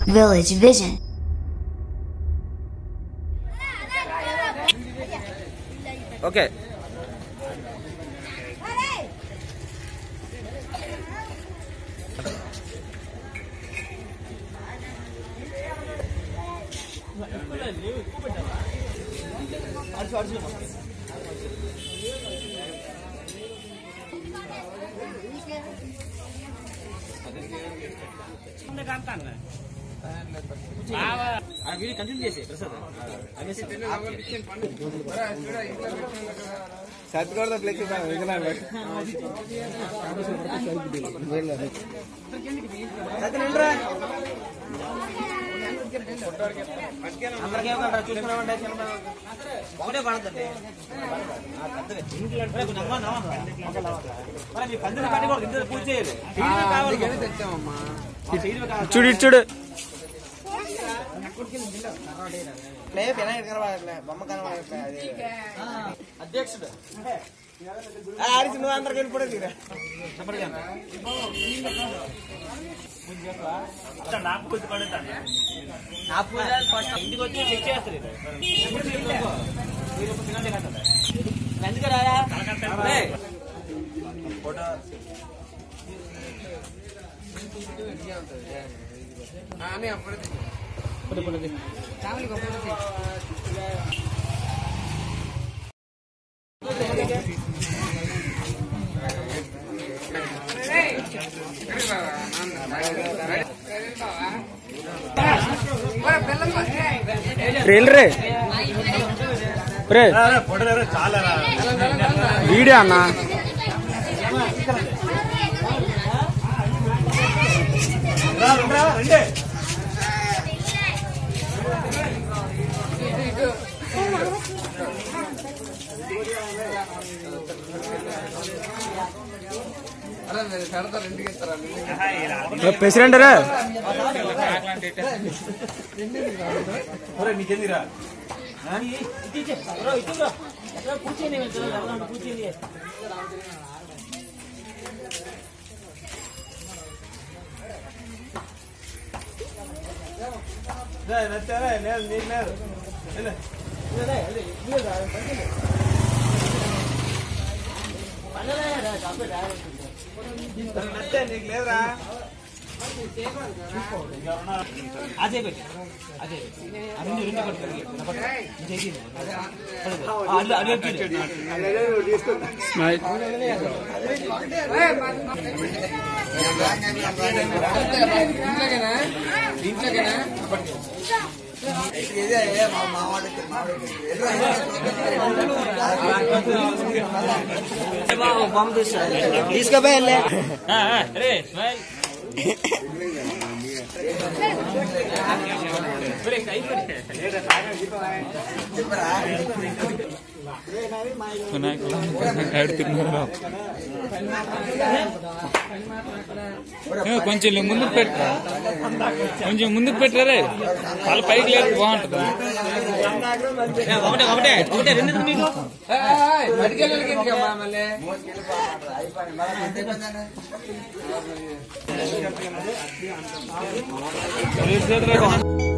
Village Vision. Okay continue చేసి Prasad సత్కోడ flex అందరికీ ఏమన్నా చూసుకున్నామంటే ఒకటే పడదండి మీ పందిరి కట్టకూడదు ఇందులో పూజ చేయాలి చూడు ఇటు చూడు అధ్యక్షుడు ఆడిచి నువ్వు అందరికి వెళ్ళిపోయింది నాకు పూజ పడుతుంది నా పూజ ఫస్ట్ ఇంటికి వచ్చి చెక్ చేస్తారు ఎందుకు రాయా ట్రైలర్ రే రే వీడియో అన్న ప్రెసిడెంట్ రే నీకెందిరా పూజ చేయండి పూజ చేయండి నీకు లేదురా అదే పెట్టి అదే రెండు రెండు పట్టుకోండి అల్లు అల్లు తీసుకుపోయి అరే స్మైల్ కొంచెం ముందుకు పెట్టరా కొంచెం ముందుకు పెట్టరే వాళ్ళ పైకి లేదు బాగుంటుంది ఒకటే ఒకటే ఒకటే రెండు మీకు చేతులు